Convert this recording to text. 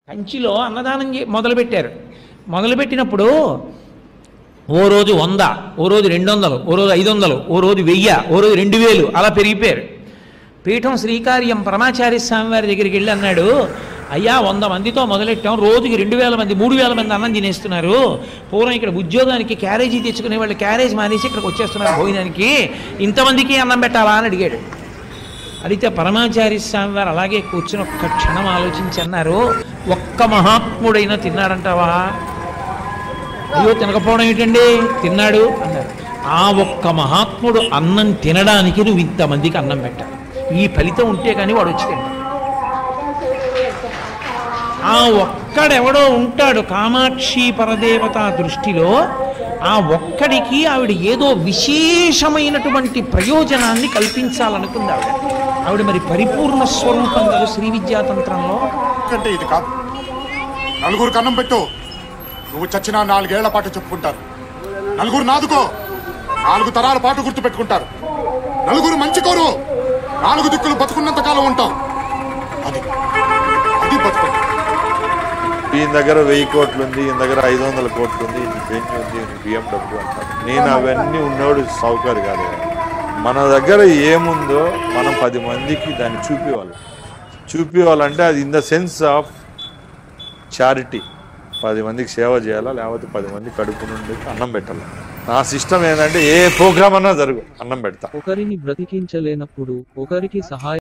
కంచిలో అన్నదానం చే- మొదలుపెట్టారు మొదలుపెట్టినప్పుడు ఓ రోజు వంద ఓ రోజు రెండు వందలు ఓ రోజు ఐదు వందలు ఓ రోజు వెయ్యి ఓ రోజు రెండు వేలు అలా పెరిగిపోయారు పీఠం శ్రీకార్యం పరమాచార్య స్వామి వారి దగ్గరికి వెళ్ళి అన్నాడు అయ్యా వంద మందితో మొదలెట్టాం రోజుకి రెండు వేల మంది మూడు వేల మంది అన్నం తినేస్తున్నారు పూర్వం ఇక్కడ ఉద్యోగానికి క్యారేజీ తెచ్చుకునే వాళ్ళు క్యారేజ్ మానేసి ఇక్కడికి వచ్చేస్తున్నారు భోజనానికి ఇంతమందికి అన్నం పెట్టాలా అని అడిగాడు అడిగితే పరమాచార్య స్వామి వారు అలాగే కూర్చుని ఒక్క క్షణం ఆలోచించి అన్నారు ఒక్క మహాత్ముడైనా తిన్నాడంటావా అయ్యో తినకపోవడం ఏంటండి తిన్నాడు అన్నారు ఆ ఒక్క మహాత్ముడు అన్నం తినడానికి నువ్వు ఇంతమందికి అన్నం పెట్టాలి ఈ ఫలితం ఉంటే కానీ వాడు వచ్చి తింటాడు ఆ ఒక్కడెవడో ఉంటాడు కామాక్షి పరదేవత దృష్టిలో ఆ ఒక్కడికి ఆవిడ ఏదో విశేషమైనటువంటి ప్రయోజనాన్ని కల్పించాలనుకుంది ఆవిడ ఆవిడ మరి పరిపూర్ణ స్వరూపం కదా శ్రీ విద్యాతంత్రంలో కంటే ఇది కాదు నలుగురికి అన్నం పెట్టు నువ్వు చచ్చినా నాలుగేళ్ల పాటు చెప్పుకుంటారు నలుగురు నాదుకో నాలుగు తరాల పాటు గుర్తు పెట్టుకుంటారు నలుగురు మంచి కోరు నాలుగు దిక్కులు బతుకున్నంత కాలం ఉంటావు అది అది బతుకు ఈయన దగ్గర వెయ్యి కోట్లు ఉంది ఈయన దగ్గర ఐదు వందల కోట్లు ఉంది ఈయన బెంచ్ ఉంది ఈయన బిఎండబ్ల్యూ అంటారు నేను అవన్నీ ఉన్నోడు సౌకర్య కాదు మన దగ్గర ఏముందో మనం పది మందికి దాన్ని చూపించాలి చూపించాలంటే అది in the sense of charity పది మందికి సేవ చేయాలా లేకపోతే పది మంది కడుపు నుండి అన్నం పెట్టాలి నా సిస్టమ్ ఏంటంటే ఏ ప్రోగ్రామ్ అన్నా జరుగు అన్నం పెడతా ఒకరిని బ్రతికించలేనప్పుడు ఒకరికి సహాయం